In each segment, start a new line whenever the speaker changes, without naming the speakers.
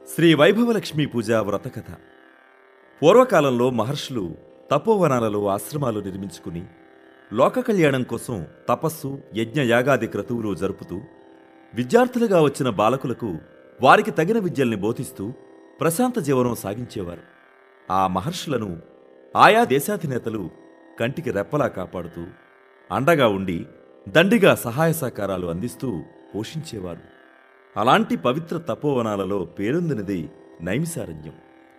శ్రీ వైభవలక్ష్మీ పూజ వ్రతకథ పూర్వకాలంలో మహర్షులు తపోవనాలలో ఆశ్రమాలు నిర్మించుకుని లోక కళ్యాణం కోసం తపస్సు యజ్ఞ యాగాది క్రతువులు జరుపుతూ విద్యార్థులుగా వచ్చిన బాలకులకు వారికి తగిన విద్యల్ని బోధిస్తూ ప్రశాంత జీవనం సాగించేవారు ఆ మహర్షులను ఆయా దేశాధినేతలు కంటికి రెప్పలా కాపాడుతూ అండగా ఉండి దండిగా సహాయ సహకారాలు అందిస్తూ పోషించేవారు అలాంటి పవిత్ర తపోవనాలలో పేరొందినది నైమిసారణ్యం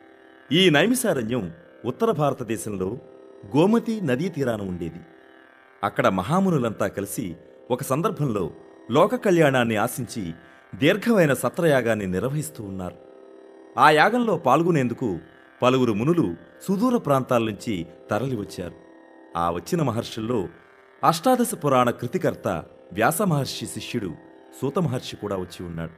ఈ నైమిసారణ్యం ఉత్తర భారతదేశంలో గోమతి నదీ తీరాన ఉండేది అక్కడ మహామునులంతా కలిసి ఒక సందర్భంలో లోక కళ్యాణాన్ని ఆశించి దీర్ఘమైన సత్రయాగాన్ని నిర్వహిస్తూ ఉన్నారు ఆ యాగంలో పాల్గొనేందుకు పలువురు మునులు సుదూర ప్రాంతాల నుంచి తరలివచ్చారు ఆ వచ్చిన మహర్షుల్లో అష్టాదశ పురాణ కృతికర్త వ్యాస మహర్షి శిష్యుడు సూత మహర్షి కూడా వచ్చి ఉన్నాడు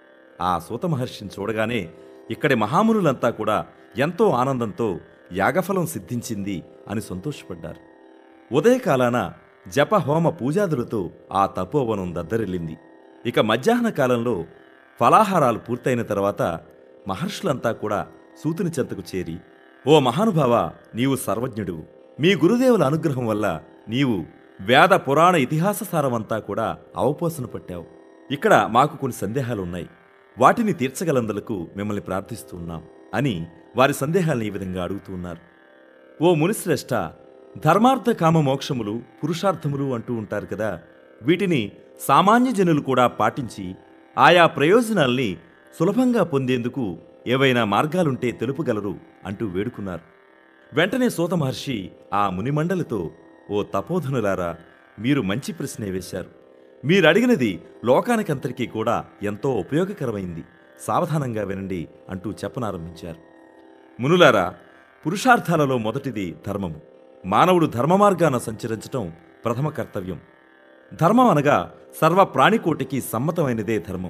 ఆ సూత మహర్షిని చూడగానే ఇక్కడి మహామునులంతా కూడా ఎంతో ఆనందంతో యాగఫలం సిద్ధించింది అని సంతోషపడ్డారు ఉదయకాలాన జప హోమ పూజాదులతో ఆ తపోవనం దద్దరిల్లింది ఇక మధ్యాహ్న కాలంలో ఫలాహారాలు పూర్తయిన తర్వాత మహర్షులంతా కూడా సూతుని చెంతకు చేరి ఓ మహానుభావ నీవు సర్వజ్ఞుడు మీ గురుదేవుల అనుగ్రహం వల్ల నీవు వేద పురాణ ఇతిహాస సారమంతా కూడా అవపోసన పట్టావు ఇక్కడ మాకు కొన్ని సందేహాలున్నాయి వాటిని తీర్చగలందులకు మిమ్మల్ని ప్రార్థిస్తూ ఉన్నాం అని వారి సందేహాలను ఈ విధంగా అడుగుతూ ఉన్నారు ఓ మునిశ్రేష్ఠ ధర్మార్థ కామ మోక్షములు పురుషార్థములు అంటూ ఉంటారు కదా వీటిని సామాన్య జనులు కూడా పాటించి ఆయా ప్రయోజనాల్ని సులభంగా పొందేందుకు ఏవైనా మార్గాలుంటే తెలుపగలరు అంటూ వేడుకున్నారు వెంటనే సూత మహర్షి ఆ మునిమండలితో ఓ తపోధనులారా మీరు మంచి ప్రశ్నే వేశారు మీరడిగినది లోకానికంతటికీ కూడా ఎంతో ఉపయోగకరమైంది సావధానంగా వినండి అంటూ చెప్పనారంభించారు మునులారా పురుషార్థాలలో మొదటిది ధర్మము మానవుడు ధర్మ మార్గాన సంచరించటం ప్రథమ కర్తవ్యం ధర్మం అనగా సర్వ ప్రాణికోటికి సమ్మతమైనదే ధర్మం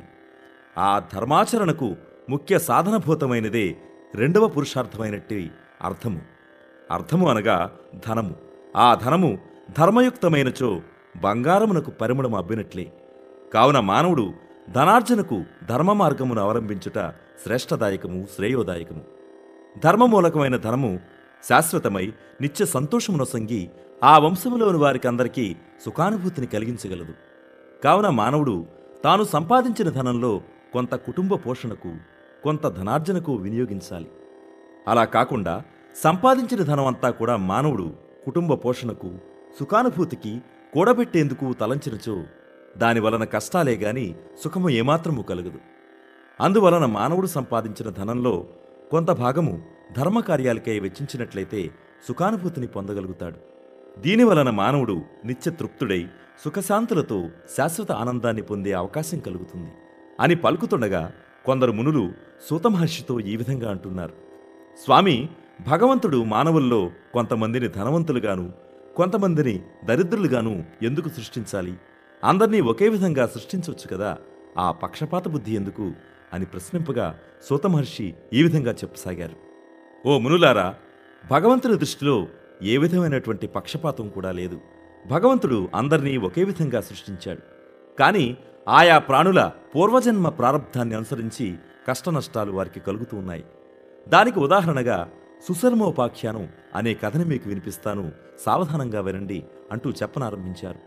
ఆ ధర్మాచరణకు ముఖ్య సాధనభూతమైనదే రెండవ పురుషార్థమైనట్టి అర్థము అర్థము అనగా ధనము ఆ ధనము ధర్మయుక్తమైనచో బంగారమునకు పరిమళం అబ్బినట్లే కావున మానవుడు ధనార్జనకు ధర్మ మార్గమును అవలంబించుట శ్రేష్టదాయకము శ్రేయోదాయకము ధర్మమూలకమైన ధనము శాశ్వతమై నిత్య సంతోషమునొసంగి ఆ వంశములోని వారికి అందరికీ సుఖానుభూతిని కలిగించగలదు కావున మానవుడు తాను సంపాదించిన ధనంలో కొంత కుటుంబ పోషణకు కొంత ధనార్జనకు వినియోగించాలి అలా కాకుండా సంపాదించిన ధనం అంతా కూడా మానవుడు కుటుంబ పోషణకు సుఖానుభూతికి కూడబెట్టేందుకు తలంచినచో దాని వలన కష్టాలే గాని సుఖము ఏమాత్రము కలగదు అందువలన మానవుడు సంపాదించిన ధనంలో కొంత భాగము ధర్మకార్యాలకై వెచ్చించినట్లయితే సుఖానుభూతిని పొందగలుగుతాడు దీనివలన మానవుడు నిత్య తృప్తుడై సుఖశాంతులతో శాశ్వత ఆనందాన్ని పొందే అవకాశం కలుగుతుంది అని పలుకుతుండగా కొందరు మునులు సూతమహర్షితో ఈ విధంగా అంటున్నారు స్వామి భగవంతుడు మానవుల్లో కొంతమందిని ధనవంతులుగాను కొంతమందిని దరిద్రులుగాను ఎందుకు సృష్టించాలి అందర్నీ ఒకే విధంగా సృష్టించవచ్చు కదా ఆ పక్షపాత బుద్ధి ఎందుకు అని ప్రశ్నింపగా సూతమహర్షి ఈ విధంగా చెప్పసాగారు ఓ మునులారా భగవంతుని దృష్టిలో ఏ విధమైనటువంటి పక్షపాతం కూడా లేదు భగవంతుడు అందరినీ ఒకే విధంగా సృష్టించాడు కానీ ఆయా ప్రాణుల పూర్వజన్మ ప్రారంధాన్ని అనుసరించి కష్టనష్టాలు వారికి కలుగుతూ ఉన్నాయి దానికి ఉదాహరణగా సుశర్మోపాఖ్యానం అనే కథని మీకు వినిపిస్తాను సావధానంగా వినండి అంటూ చెప్పనారంభించారు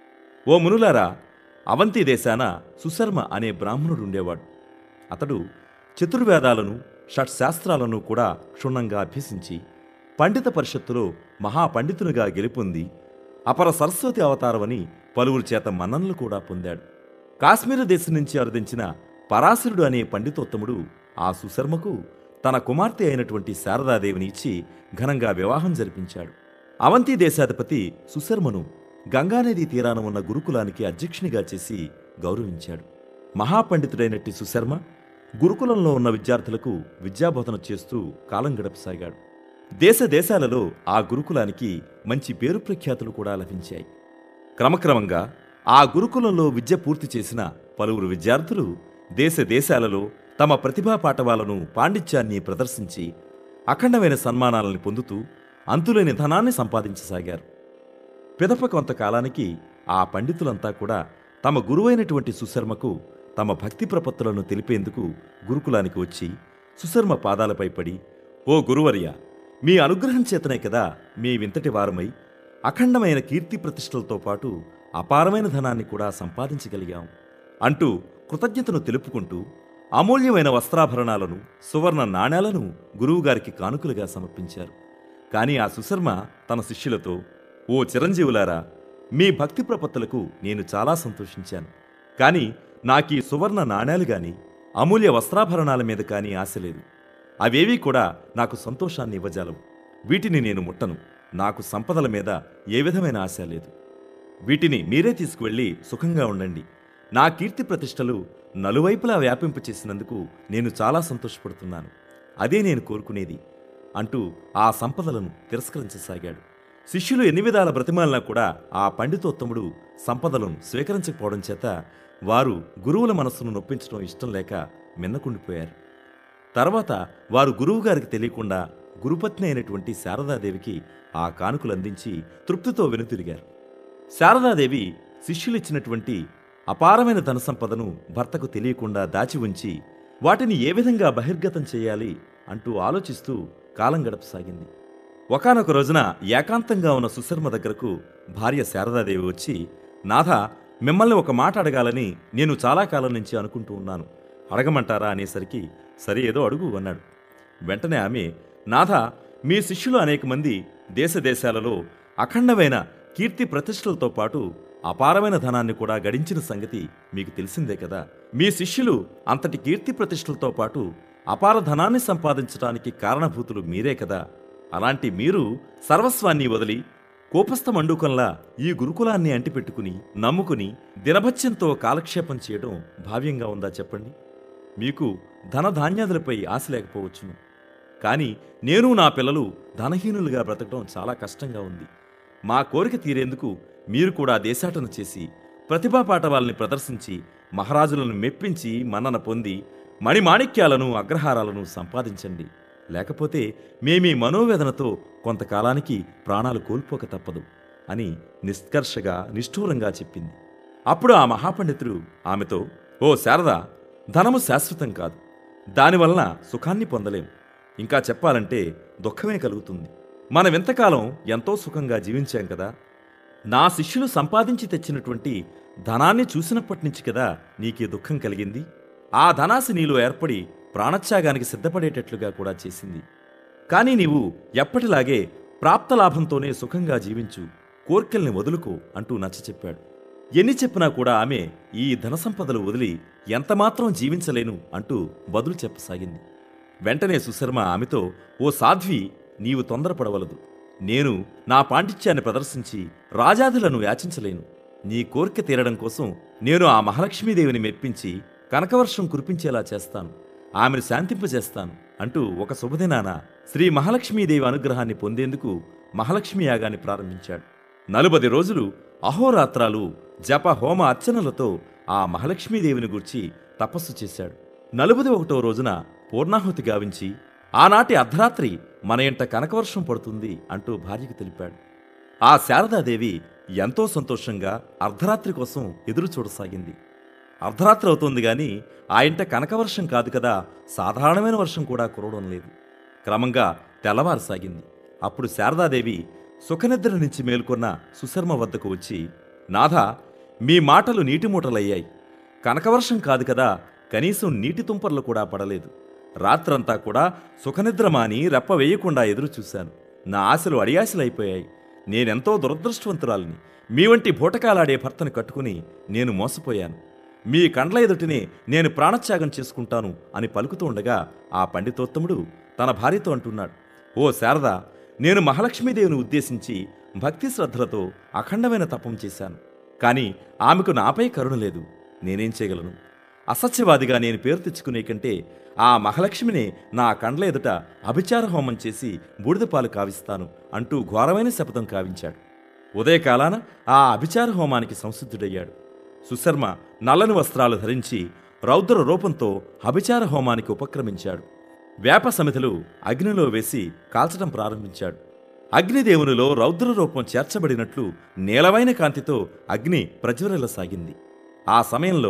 ఓ మునులారా అవంతి దేశాన సుశర్మ అనే బ్రాహ్మణుడు ఉండేవాడు అతడు చతుర్వేదాలను షట్శాస్త్రాలను కూడా క్షుణ్ణంగా అభ్యసించి పండిత పరిషత్తులో మహాపండితునిగా గెలుపొంది అపర సరస్వతి అవతారమని పలువురు చేత మన్ననలు కూడా పొందాడు కాశ్మీర దేశం నుంచి అరుదించిన పరాశరుడు అనే పండితోత్తముడు ఆ సుశర్మకు తన కుమార్తె అయినటువంటి శారదాదేవిని ఇచ్చి ఘనంగా వివాహం జరిపించాడు అవంతి దేశాధిపతి సుశర్మను గంగానదీ తీరాన ఉన్న గురుకులానికి అధ్యక్షునిగా చేసి గౌరవించాడు మహాపండితుడైనట్టి సుశర్మ గురుకులంలో ఉన్న విద్యార్థులకు విద్యాబోధన చేస్తూ కాలం గడపసాగాడు దేశ దేశాలలో ఆ గురుకులానికి మంచి పేరు ప్రఖ్యాతులు కూడా లభించాయి క్రమక్రమంగా ఆ గురుకులంలో విద్య పూర్తి చేసిన పలువురు విద్యార్థులు దేశ దేశాలలో తమ ప్రతిభా పాఠవాలను పాండిత్యాన్ని ప్రదర్శించి అఖండమైన సన్మానాలను పొందుతూ అంతులేని ధనాన్ని సంపాదించసాగారు పిదప కొంతకాలానికి ఆ పండితులంతా కూడా తమ గురువైనటువంటి సుశర్మకు తమ భక్తి ప్రపత్తులను తెలిపేందుకు గురుకులానికి వచ్చి సుశర్మ పాదాలపై పడి ఓ గురువర్య మీ అనుగ్రహం చేతనే కదా మీ వింతటి వారమై అఖండమైన కీర్తి ప్రతిష్టలతో పాటు అపారమైన ధనాన్ని కూడా సంపాదించగలిగాం అంటూ కృతజ్ఞతను తెలుపుకుంటూ అమూల్యమైన వస్త్రాభరణాలను సువర్ణ నాణేలను గురువుగారికి కానుకలుగా సమర్పించారు కానీ ఆ సుశర్మ తన శిష్యులతో ఓ చిరంజీవులారా మీ భక్తి ప్రపత్తులకు నేను చాలా సంతోషించాను కానీ నాకీ సువర్ణ నాణేలు గాని అమూల్య వస్త్రాభరణాల మీద కానీ ఆశ లేదు అవేవీ కూడా నాకు సంతోషాన్ని ఇవ్వజాలవు వీటిని నేను ముట్టను నాకు సంపదల మీద ఏ విధమైన ఆశ లేదు వీటిని మీరే తీసుకువెళ్ళి సుఖంగా ఉండండి నా కీర్తి ప్రతిష్టలు నలువైపులా వ్యాపింపు చేసినందుకు నేను చాలా సంతోషపడుతున్నాను అదే నేను కోరుకునేది అంటూ ఆ సంపదలను తిరస్కరించసాగాడు శిష్యులు ఎన్ని విధాల బ్రతిమాలినా కూడా ఆ పండితోత్తముడు సంపదలను స్వీకరించకపోవడం చేత వారు గురువుల మనస్సును నొప్పించడం ఇష్టం లేక మిన్నకుండిపోయారు తర్వాత వారు గురువుగారికి తెలియకుండా గురుపత్ని అయినటువంటి శారదాదేవికి ఆ కానుకలు అందించి తృప్తితో వెనుతిరిగారు శారదాదేవి శిష్యులిచ్చినటువంటి అపారమైన ధన సంపదను భర్తకు తెలియకుండా దాచి ఉంచి వాటిని ఏ విధంగా బహిర్గతం చేయాలి అంటూ ఆలోచిస్తూ కాలం గడపసాగింది ఒకానొక రోజున ఏకాంతంగా ఉన్న సుశర్మ దగ్గరకు భార్య శారదాదేవి వచ్చి నాథ మిమ్మల్ని ఒక మాట అడగాలని నేను చాలా కాలం నుంచి అనుకుంటూ ఉన్నాను అడగమంటారా అనేసరికి సరే ఏదో అడుగు అన్నాడు వెంటనే ఆమె నాథ మీ శిష్యులు అనేక మంది దేశ దేశాలలో అఖండమైన కీర్తి ప్రతిష్టలతో పాటు అపారమైన ధనాన్ని కూడా గడించిన సంగతి మీకు తెలిసిందే కదా మీ శిష్యులు అంతటి కీర్తి ప్రతిష్టలతో పాటు అపార ధనాన్ని సంపాదించడానికి కారణభూతులు మీరే కదా అలాంటి మీరు సర్వస్వాన్ని వదిలి కోపస్థ మండూకంలా ఈ గురుకులాన్ని అంటిపెట్టుకుని నమ్ముకుని దినభత్యంతో కాలక్షేపం చేయడం భావ్యంగా ఉందా చెప్పండి మీకు ధనధాన్యాదులపై ఆశ లేకపోవచ్చును కానీ నేను నా పిల్లలు ధనహీనులుగా బ్రతకడం చాలా కష్టంగా ఉంది మా కోరిక తీరేందుకు మీరు కూడా దేశాటన చేసి ప్రతిభా పాఠవాల్ని ప్రదర్శించి మహారాజులను మెప్పించి మన్నన పొంది మణిమాణిక్యాలను అగ్రహారాలను సంపాదించండి లేకపోతే మేమీ మనోవేదనతో కొంతకాలానికి ప్రాణాలు కోల్పోక తప్పదు అని నిష్కర్షగా నిష్ఠూరంగా చెప్పింది అప్పుడు ఆ మహాపండితుడు ఆమెతో ఓ శారద ధనము శాశ్వతం కాదు దానివలన సుఖాన్ని పొందలేం ఇంకా చెప్పాలంటే దుఃఖమే కలుగుతుంది మనం ఎంతకాలం ఎంతో సుఖంగా జీవించాం కదా నా శిష్యులు సంపాదించి తెచ్చినటువంటి ధనాన్ని చూసినప్పటి నుంచి కదా నీకీ దుఃఖం కలిగింది ఆ ధనాశ నీలో ఏర్పడి ప్రాణత్యాగానికి సిద్ధపడేటట్లుగా కూడా చేసింది కానీ నీవు ఎప్పటిలాగే ప్రాప్త లాభంతోనే సుఖంగా జీవించు కోర్కెల్ని వదులుకో అంటూ నచ్చ చెప్పాడు ఎన్ని చెప్పినా కూడా ఆమె ఈ ధన సంపదలు వదిలి ఎంతమాత్రం జీవించలేను అంటూ బదులు చెప్పసాగింది వెంటనే సుశర్మ ఆమెతో ఓ సాధ్వి నీవు తొందరపడవలదు నేను నా పాండిత్యాన్ని ప్రదర్శించి రాజాదులను యాచించలేను నీ కోరిక తీరడం కోసం నేను ఆ మహాలక్ష్మీదేవిని మెప్పించి కనకవర్షం కురిపించేలా చేస్తాను ఆమెను శాంతింపజేస్తాను అంటూ ఒక శుభదినాన శ్రీ మహాలక్ష్మీదేవి అనుగ్రహాన్ని పొందేందుకు మహాలక్ష్మి యాగాన్ని ప్రారంభించాడు నలుబది రోజులు అహోరాత్రాలు జప హోమ అర్చనలతో ఆ మహాలక్ష్మీదేవిని గూర్చి తపస్సు చేశాడు నలుబది ఒకటో రోజున పూర్ణాహుతి గావించి ఆనాటి అర్ధరాత్రి మన ఇంట కనకవర్షం పడుతుంది అంటూ భార్యకు తెలిపాడు ఆ శారదాదేవి ఎంతో సంతోషంగా అర్ధరాత్రి కోసం ఎదురు చూడసాగింది అర్ధరాత్రి అవుతోంది గాని ఆ ఇంట కనకవర్షం కాదు కదా సాధారణమైన వర్షం కూడా కురవడం లేదు క్రమంగా తెల్లవారసాగింది అప్పుడు శారదాదేవి సుఖనిద్ర నుంచి మేల్కొన్న సుశర్మ వద్దకు వచ్చి నాథ మీ మాటలు నీటి మూటలయ్యాయి కనకవర్షం కాదు కదా కనీసం నీటి తుంపర్లు కూడా పడలేదు రాత్రంతా కూడా సుఖనిద్ర మాని రెప్ప వేయకుండా ఎదురు చూశాను నా ఆశలు అడియాశలైపోయాయి నేనెంతో దురదృష్టవంతురాలిని మీ వంటి భూటకాలాడే భర్తను కట్టుకుని నేను మోసపోయాను మీ కండ్ల ఎదుటినే నేను ప్రాణత్యాగం చేసుకుంటాను అని పలుకుతూ ఉండగా ఆ పండితోత్తముడు తన భార్యతో అంటున్నాడు ఓ శారద నేను మహాలక్ష్మీదేవిని ఉద్దేశించి భక్తి శ్రద్ధలతో అఖండమైన తపం చేశాను కానీ ఆమెకు నాపై కరుణ లేదు నేనేం చేయగలను అసత్యవాదిగా నేను పేరు తెచ్చుకునే కంటే ఆ మహాలక్ష్మినే నా కండ్ల ఎదుట అభిచార హోమం చేసి బూడిదపాలు కావిస్తాను అంటూ ఘోరమైన శపథం కావించాడు ఉదయకాలాన ఆ అభిచార హోమానికి సంసిద్ధుడయ్యాడు సుశర్మ నల్లని వస్త్రాలు ధరించి రౌద్ర రూపంతో అభిచార హోమానికి ఉపక్రమించాడు వేప సమిధులు అగ్నిలో వేసి కాల్చడం ప్రారంభించాడు అగ్నిదేవునిలో రౌద్ర రూపం చేర్చబడినట్లు నీలవైన కాంతితో అగ్ని ప్రజ్వరిల్లసాగింది ఆ సమయంలో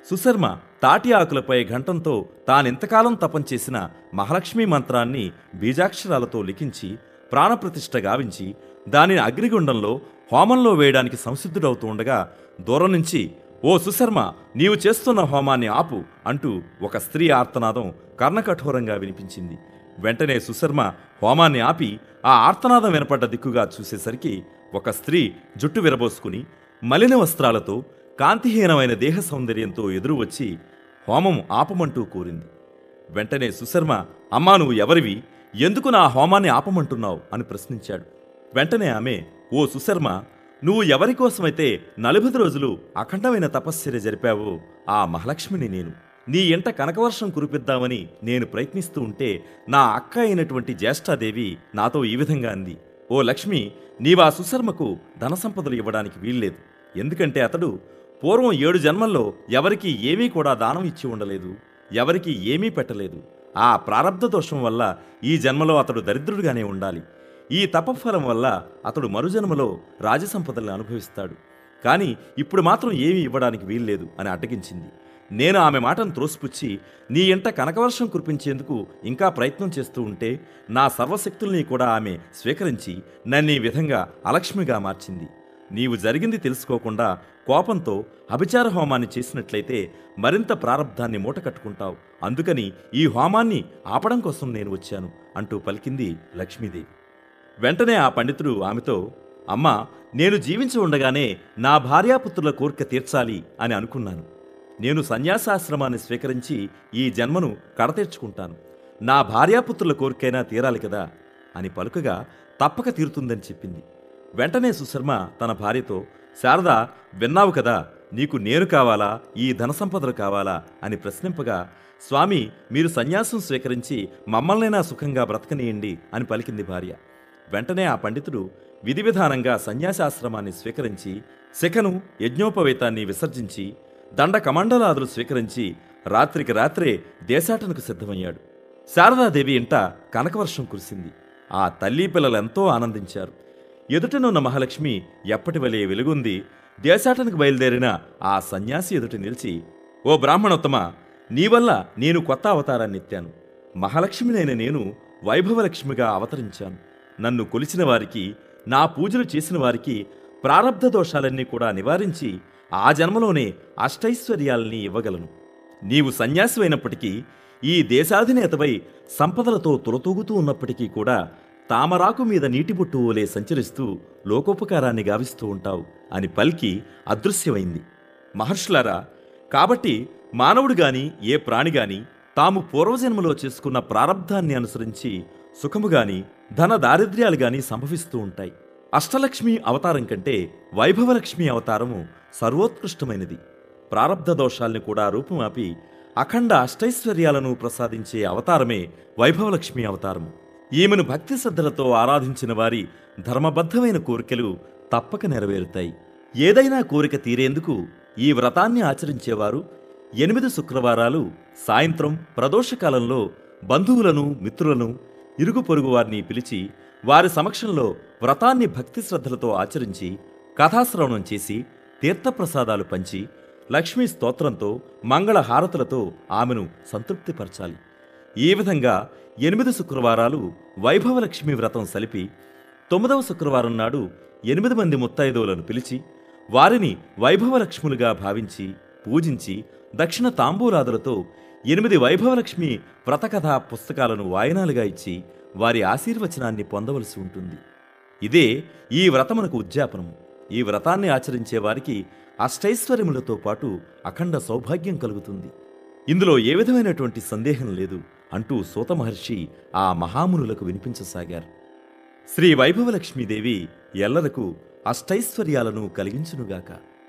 సుశర్మ తాటి ఆకులపై ఘంటంతో తానెంతకాలం తపం చేసిన మహాలక్ష్మి మంత్రాన్ని బీజాక్షరాలతో లిఖించి ప్రాణప్రతిష్ఠ గావించి దానిని అగ్నిగుండంలో హోమంలో వేయడానికి సంసిద్ధుడవుతూ ఉండగా దూరం నుంచి ఓ సుశర్మ నీవు చేస్తున్న హోమాన్ని ఆపు అంటూ ఒక స్త్రీ ఆర్తనాదం కర్ణకఠోరంగా వినిపించింది వెంటనే సుశర్మ హోమాన్ని ఆపి ఆ ఆర్తనాదం వినపడ్డ దిక్కుగా చూసేసరికి ఒక స్త్రీ జుట్టు విరబోసుకుని మలిన వస్త్రాలతో కాంతిహీనమైన దేహ సౌందర్యంతో ఎదురు వచ్చి హోమం ఆపమంటూ కోరింది వెంటనే సుశర్మ అమ్మా నువ్వు ఎవరివి ఎందుకు నా హోమాన్ని ఆపమంటున్నావు అని ప్రశ్నించాడు వెంటనే ఆమె ఓ సుశర్మ నువ్వు ఎవరి కోసమైతే నలభై రోజులు అఖండమైన తపశ్చర్య జరిపావో ఆ మహాలక్ష్మిని నేను నీ ఇంట కనకవర్షం కురిపిద్దామని నేను ప్రయత్నిస్తూ ఉంటే నా అక్క అయినటువంటి జ్యేష్ఠాదేవి నాతో ఈ విధంగా అంది ఓ లక్ష్మి నీవా సుశర్మకు ధన సంపదలు ఇవ్వడానికి వీల్లేదు ఎందుకంటే అతడు పూర్వం ఏడు జన్మల్లో ఎవరికీ ఏమీ కూడా దానం ఇచ్చి ఉండలేదు ఎవరికీ ఏమీ పెట్టలేదు ఆ ప్రారబ్ధ దోషం వల్ల ఈ జన్మలో అతడు దరిద్రుడిగానే ఉండాలి ఈ తపఫలం వల్ల అతడు మరుజన్మలో రాజసంపదల్ని అనుభవిస్తాడు కానీ ఇప్పుడు మాత్రం ఏమీ ఇవ్వడానికి వీల్లేదు అని అడ్డగించింది నేను ఆమె మాటను త్రోసిపుచ్చి నీ ఇంట కనకవర్షం కురిపించేందుకు ఇంకా ప్రయత్నం చేస్తూ ఉంటే నా సర్వశక్తుల్ని కూడా ఆమె స్వీకరించి నన్ను ఈ విధంగా అలక్ష్మిగా మార్చింది నీవు జరిగింది తెలుసుకోకుండా కోపంతో అభిచార హోమాన్ని చేసినట్లయితే మరింత ప్రారంధాన్ని మూట కట్టుకుంటావు అందుకని ఈ హోమాన్ని ఆపడం కోసం నేను వచ్చాను అంటూ పలికింది లక్ష్మీదేవి వెంటనే ఆ పండితుడు ఆమెతో అమ్మా నేను జీవించి ఉండగానే నా భార్యాపుత్రుల కోరిక తీర్చాలి అని అనుకున్నాను నేను సన్యాసాశ్రమాన్ని స్వీకరించి ఈ జన్మను కడతీర్చుకుంటాను నా భార్యాపుత్రుల కోరికైనా తీరాలి కదా అని పలుకగా తప్పక తీరుతుందని చెప్పింది వెంటనే సుశర్మ తన భార్యతో శారద విన్నావు కదా నీకు నేను కావాలా ఈ ధన సంపదలు కావాలా అని ప్రశ్నింపగా స్వామి మీరు సన్యాసం స్వీకరించి మమ్మల్నైనా సుఖంగా బ్రతకనీయండి అని పలికింది భార్య వెంటనే ఆ పండితుడు విధి విధానంగా సన్యాసాశ్రమాన్ని స్వీకరించి శిఖను యజ్ఞోపవేతాన్ని విసర్జించి దండ కమండలాదులు స్వీకరించి రాత్రికి రాత్రే దేశాటనకు సిద్ధమయ్యాడు శారదాదేవి ఇంట కనకవర్షం కురిసింది ఆ తల్లి పిల్లలెంతో ఆనందించారు ఎదుటనున్న మహాలక్ష్మి ఎప్పటివలే వెలుగుంది దేశాటనకు బయలుదేరిన ఆ సన్యాసి ఎదుట నిలిచి ఓ బ్రాహ్మణోత్తమ నీ వల్ల నేను కొత్త అవతారాన్ని ఎత్తాను మహాలక్ష్మినైన నేను వైభవలక్ష్మిగా అవతరించాను నన్ను కొలిచిన వారికి నా పూజలు చేసిన వారికి ప్రారబ్ధ దోషాలన్నీ కూడా నివారించి ఆ జన్మలోనే అష్టైశ్వర్యాలని ఇవ్వగలను నీవు సన్యాసివైనప్పటికీ ఈ దేశాధినేతపై సంపదలతో తులతూగుతూ ఉన్నప్పటికీ కూడా తామరాకు మీద నీటి బొట్టు ఓలే సంచరిస్తూ లోకోపకారాన్ని గావిస్తూ ఉంటావు అని పల్కి అదృశ్యమైంది మహర్షులారా కాబట్టి మానవుడు గాని ఏ ప్రాణి గాని తాము పూర్వజన్మలో చేసుకున్న ప్రారబ్ధాన్ని అనుసరించి సుఖము గాని ధన దారిద్ర్యాలు గాని సంభవిస్తూ ఉంటాయి అష్టలక్ష్మి అవతారం కంటే వైభవలక్ష్మి అవతారము సర్వోత్కృష్టమైనది ప్రారబ్ధ దోషాల్ని కూడా రూపుమాపి అఖండ అష్టైశ్వర్యాలను ప్రసాదించే అవతారమే వైభవలక్ష్మి అవతారము ఈమెను భక్తి శ్రద్ధలతో ఆరాధించిన వారి ధర్మబద్ధమైన కోరికలు తప్పక నెరవేరుతాయి ఏదైనా కోరిక తీరేందుకు ఈ వ్రతాన్ని ఆచరించేవారు ఎనిమిది శుక్రవారాలు సాయంత్రం ప్రదోషకాలంలో బంధువులను మిత్రులను ఇరుగు పొరుగు వారిని పిలిచి వారి సమక్షంలో వ్రతాన్ని భక్తి శ్రద్ధలతో ఆచరించి కథాశ్రవణం చేసి తీర్థప్రసాదాలు పంచి లక్ష్మీ స్తోత్రంతో మంగళ హారతులతో ఆమెను సంతృప్తిపరచాలి ఈ విధంగా ఎనిమిది శుక్రవారాలు వైభవలక్ష్మి వ్రతం సలిపి తొమ్మిదవ శుక్రవారం నాడు ఎనిమిది మంది ముత్తైదువులను పిలిచి వారిని వైభవలక్ష్ములుగా భావించి పూజించి దక్షిణ తాంబూలాదులతో ఎనిమిది వైభవలక్ష్మి వ్రతకథా పుస్తకాలను వాయనాలుగా ఇచ్చి వారి ఆశీర్వచనాన్ని పొందవలసి ఉంటుంది ఇదే ఈ వ్రతమునకు ఉద్యాపనము ఈ వ్రతాన్ని ఆచరించే వారికి అష్టైశ్వర్యములతో పాటు అఖండ సౌభాగ్యం కలుగుతుంది ఇందులో ఏ విధమైనటువంటి సందేహం లేదు అంటూ సూత మహర్షి ఆ మహామునులకు వినిపించసాగారు శ్రీ వైభవలక్ష్మీదేవి ఎల్లరకు అష్టైశ్వర్యాలను కలిగించునుగాక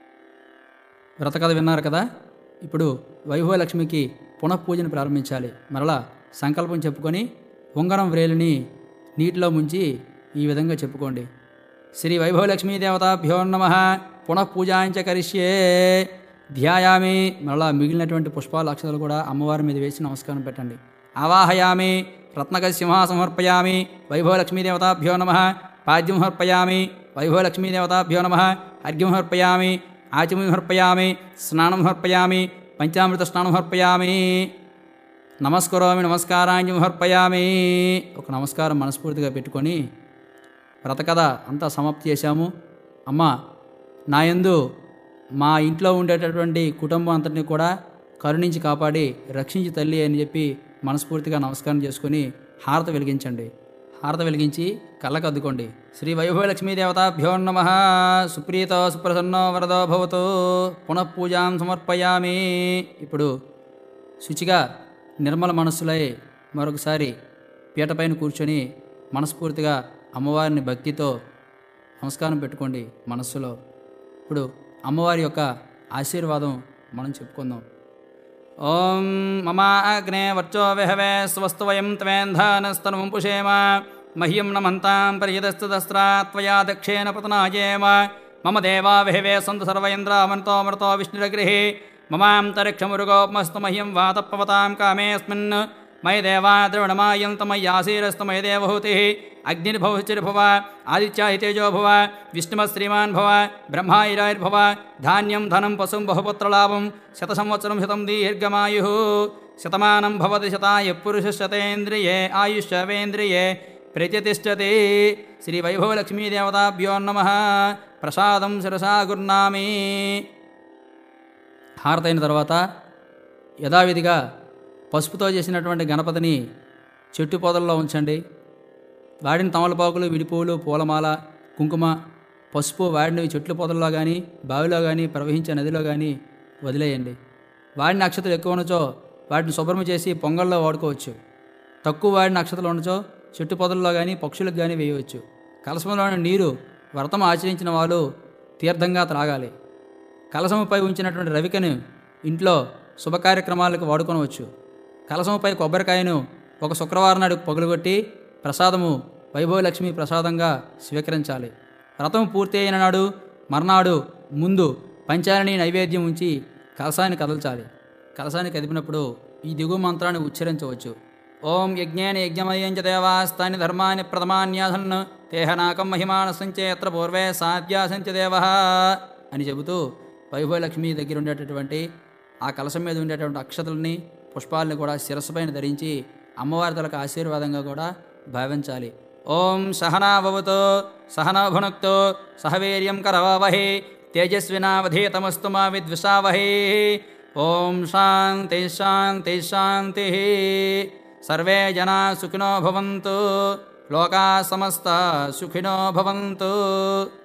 వ్రతకథ విన్నారు కదా ఇప్పుడు వైభవలక్ష్మికి పునఃపూజను ప్రారంభించాలి మరలా సంకల్పం చెప్పుకొని ఉంగరం వ్రేలిని నీటిలో ముంచి ఈ విధంగా చెప్పుకోండి శ్రీ వైభవలక్ష్మీ దేవతాభ్యో నమ పునఃపూజాంచ కరిష్యే ధ్యాయామి మరలా మిగిలినటువంటి పుష్పాల అక్షతలు కూడా అమ్మవారి మీద వేసి నమస్కారం పెట్టండి ఆవాహయామి రత్నగ సింహాసమర్పయామి వైభవలక్ష్మీ దేవతాభ్యో నమ పాద్యం సమర్పయామి వైభవలక్ష్మీ దేవతాభ్యో నమ అర్ఘ్యం సమర్పయామి ఆచమం సమర్పయామి స్నానం సమర్పయామి పంచామృత స్నానం సమర్పయామి నమస్కరోమి నమస్కారాన్ని సమర్పయామి ఒక నమస్కారం మనస్ఫూర్తిగా పెట్టుకొని వ్రతకథ అంతా సమాప్తి చేశాము అమ్మ నా యందు మా ఇంట్లో ఉండేటటువంటి కుటుంబం అంతటిని కూడా కరుణించి కాపాడి రక్షించి తల్లి అని చెప్పి మనస్ఫూర్తిగా నమస్కారం చేసుకొని హారత వెలిగించండి హారత వెలిగించి కళ్ళకు అద్దుకోండి శ్రీ వైభవలక్ష్మీ దేవతాభ్యో నమ సుప్రీతో సుప్రసన్నో వరదో భవతు పునఃపూజాం సమర్పయామి ఇప్పుడు శుచిగా నిర్మల మనస్సులై మరొకసారి పీటపైన కూర్చొని మనస్ఫూర్తిగా అమ్మవారిని భక్తితో నమస్కారం పెట్టుకోండి మనస్సులో ఇప్పుడు అమ్మవారి యొక్క ఆశీర్వాదం మనం చెప్పుకుందాం ఓం మమ అగ్నే వర్చో విహవే స్వస్తు వయం త్వేంధానస్తనుం పుషేమ మహ్యం నమంతాం పర్యదస్తదస్త్రా త్వయా దక్షేణ పతనాయేమ మమ దేవా విహవే సంతు సర్వేంద్రామనతో మృతో విష్ణురగృహే మమాంతరిక్షమురుగోపమస్తు మహ్యం వాతపవతాం కామేऽस्मिन् మయ దేవా ద్రవణమాయంతమయ్యాసీరస్తు మయ దేవహూతి అగ్నిర్భవచిర్భవ ఆదిత్యాయ తేజో భవ విష్ణుమ శ్రీమాన్ భవ బ్రహ్మాయిరాయిర్భవ ధాన్యం ధనం పశుం బహుపుత్రలాభం శత సంవత్సరం శతం దీర్ఘమాయు శతమానం భవతి శతాయ పురుష శతేంద్రియే ఆయుష్యవేంద్రియే ప్రత్యతిష్టతే శ్రీ వైభవలక్ష్మీదేవతాభ్యో నమ ప్రసాదం శిరసా గుర్నామి హారతైన తర్వాత యథావిధిగా పసుపుతో చేసినటువంటి గణపతిని చెట్టు పొదల్లో ఉంచండి వాడిన తమలపాకులు విడిపువులు పూలమాల కుంకుమ పసుపు వాడినవి చెట్ల పొదల్లో కానీ బావిలో కానీ ప్రవహించే నదిలో కానీ వదిలేయండి వాడిన నక్షత్రం ఎక్కువ ఉండచో వాటిని శుభ్రం చేసి పొంగల్లో వాడుకోవచ్చు తక్కువ వాడిన నక్షత్రాలు ఉండచో చెట్టు పొదల్లో కానీ పక్షులకు కానీ వేయవచ్చు కలసంలోని నీరు వ్రతం ఆచరించిన వాళ్ళు తీర్థంగా త్రాగాలి కలసముపై ఉంచినటువంటి రవికను ఇంట్లో శుభ కార్యక్రమాలకు వాడుకొనవచ్చు కలసముపై కొబ్బరికాయను ఒక శుక్రవారం నాడు పగులుగొట్టి ప్రసాదము వైభవలక్ష్మి ప్రసాదంగా స్వీకరించాలి వ్రతం పూర్తి అయిన నాడు మర్నాడు ముందు పంచాలని నైవేద్యం ఉంచి కలసాన్ని కదల్చాలి కలసాన్ని కదిపినప్పుడు ఈ దిగువ మంత్రాన్ని ఉచ్చరించవచ్చు ఓం యజ్ఞేన యజ్ఞమయం చ దేవాస్తాని ధర్మాని ప్రథమాన్యాసన్ తేహనాకం మహిమాన సంచేత్ర పూర్వే సాధ్యాసంచ దేవ అని చెబుతూ వైభవలక్ష్మి దగ్గర ఉండేటటువంటి ఆ కలశం మీద ఉండేటువంటి అక్షతల్ని పుష్పాలని కూడా శిరస్సుపైన ధరించి అమ్మవారి తలకు ఆశీర్వాదంగా కూడా భావించాలి ఓం సహనాభవతో సహనాభునక్తో సహవీర్యం కరవావహే తేజస్వినావధీతమస్తు మా విద్విషావహే ఓం శాంతి శాంతి శాంతి సర్వే జనా సుఖినో భవంతు లోకా సమస్త సుఖినో భవంతు